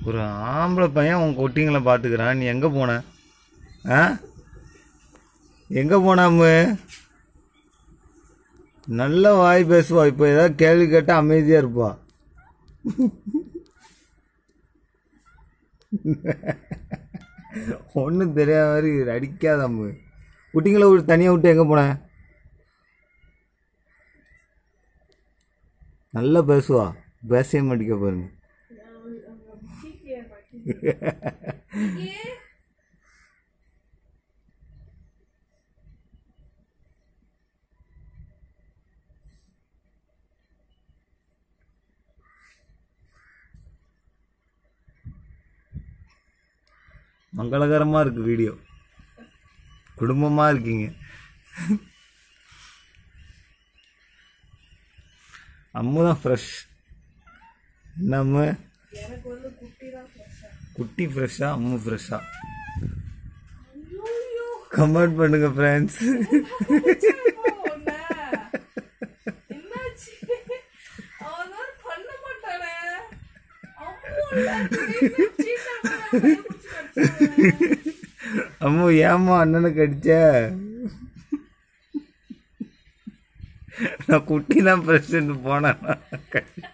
ஒரு ஆம்பளை பையன் உன் குட்டிங்களை பார்த்துக்கிறான் நீ எங்கே போன ஆ எங்கே போனாமு நல்ல வாய் பேசுவா இப்போ ஏதாவது கேள்வி கேட்டால் அமைதியாக இருப்பா ஒன்றும் தெரியாத மாதிரி அடிக்காத அம்மு குட்டிங்களை விட்டு தனியாக விட்டு எங்கே போன நல்லா பேசுவா பேசவே மாட்டிக்க பாருங்க மங்களகரமாக இருக்கு வீடியோ குடும்பமாக இருக்கீங்க அம்மு தான் ஃப்ரெஷ் என்ன அம்மு குட்டி ஃப்ரெஷ்ஷா அம்மு ஃப்ரெஷ்ஷா கமெண்ட் பண்ணுங்க ஃப்ரெண்ட்ஸ் என்னாச்சு அவன் தான் பண்ண மாட்டானே அம்மா அம்மு ஏம்மா அண்ணனை கடிச்ச நான் குட்டி தான் ஃப்ரெஷ்ஷுன்னு போனேன்